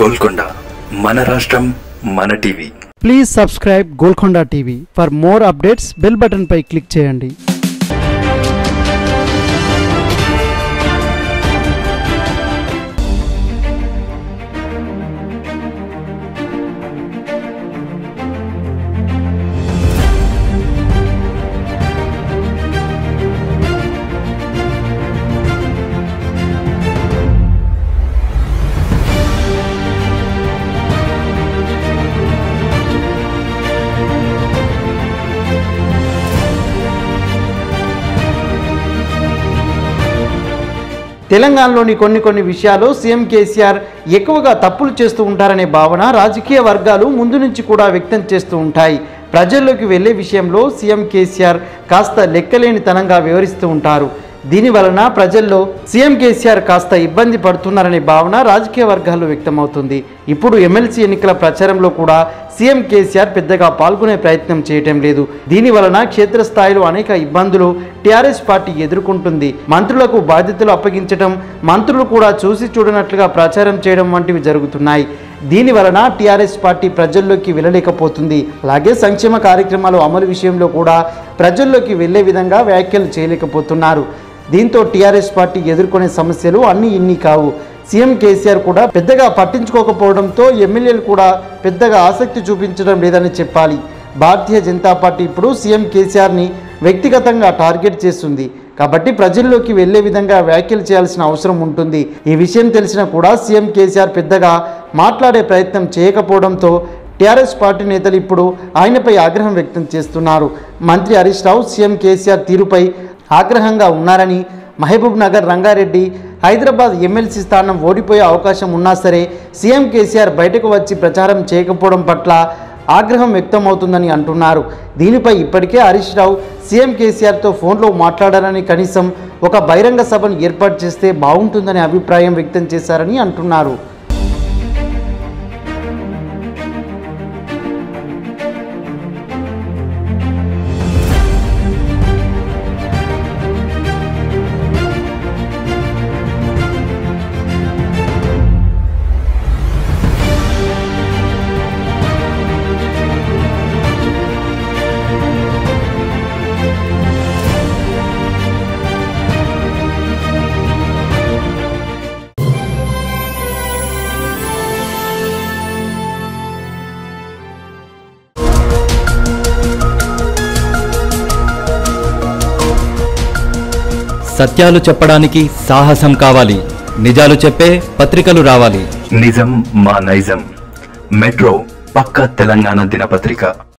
గోల్కొండ మన రాష్ట్రం మన TV please subscribe Golkonda TV for more updates bell button పై క్లిక్ చేయండి తెలంగాణలోని కొన్ని కొన్ని విషయాలు సీఎం కేసీఆర్ ఎక్కువగా తప్పులు చేస్తూ ఉంటారనే భావన రాజకీయ వర్గాలు ముందు నుంచి కూడా వ్యక్తం చేస్తూ ఉంటాయి ప్రజల్లోకి వెళ్ళే విషయంలో సీఎం కేసీఆర్ కాస్త లెక్కలేనితనంగా వివరిస్తూ ఉంటారు దీని వలన ప్రజల్లో సీఎం కేసీఆర్ కాస్త ఇబ్బంది పడుతున్నారనే భావన రాజకీయ వర్గాల్లో వ్యక్తమవుతుంది ఇప్పుడు ఎమ్మెల్సీ ఎన్నికల ప్రచారంలో కూడా సీఎం కేసీఆర్ పెద్దగా పాల్గొనే ప్రయత్నం చేయటం లేదు దీని వలన క్షేత్రస్థాయిలో అనేక ఇబ్బందులు టీఆర్ఎస్ పార్టీ ఎదుర్కొంటుంది మంత్రులకు బాధ్యతలు అప్పగించడం మంత్రులు కూడా చూసి చూడనట్లుగా ప్రచారం చేయడం వంటివి జరుగుతున్నాయి దీని వలన టీఆర్ఎస్ పార్టీ ప్రజల్లోకి వెళ్ళలేకపోతుంది అలాగే సంక్షేమ కార్యక్రమాలు అమలు విషయంలో కూడా ప్రజల్లోకి వెళ్లే విధంగా వ్యాఖ్యలు చేయలేకపోతున్నారు దీంతో టీఆర్ఎస్ పార్టీ ఎదుర్కొనే సమస్యలు అన్ని ఇన్ని కావు సీఎం కేసీఆర్ కూడా పెద్దగా పట్టించుకోకపోవడంతో ఎమ్మెల్యేలు కూడా పెద్దగా ఆసక్తి చూపించడం లేదని చెప్పాలి భారతీయ జనతా పార్టీ ఇప్పుడు సీఎం కేసీఆర్ని వ్యక్తిగతంగా టార్గెట్ చేస్తుంది కాబట్టి ప్రజల్లోకి వెళ్లే విధంగా వ్యాఖ్యలు చేయాల్సిన అవసరం ఉంటుంది ఈ విషయం తెలిసినా కూడా సీఎం కేసీఆర్ పెద్దగా మాట్లాడే ప్రయత్నం చేయకపోవడంతో టీఆర్ఎస్ పార్టీ నేతలు ఇప్పుడు ఆయనపై ఆగ్రహం వ్యక్తం చేస్తున్నారు మంత్రి హరీష్ రావు సీఎం కేసీఆర్ తీరుపై ఆగ్రహంగా ఉన్నారని మహబూబ్ నగర్ రంగారెడ్డి హైదరాబాద్ ఎమ్మెల్సీ స్థానం ఓడిపోయే అవకాశం ఉన్నా సరే సీఎం కేసీఆర్ బయటకు వచ్చి ప్రచారం చేయకపోవడం పట్ల ఆగ్రహం వ్యక్తమవుతుందని అంటున్నారు దీనిపై ఇప్పటికే హరీష్ రావు సీఎం కేసీఆర్తో ఫోన్లో మాట్లాడారని కనీసం ఒక బహిరంగ సభను ఏర్పాటు చేస్తే బాగుంటుందనే అభిప్రాయం వ్యక్తం చేశారని అంటున్నారు సత్యాలు చెప్పడానికి సాహసం కావాలి నిజాలు చెప్పే పత్రికలు రావాలి నిజం మా నైజం మెట్రో పక్క తెలంగాణ దినపత్రిక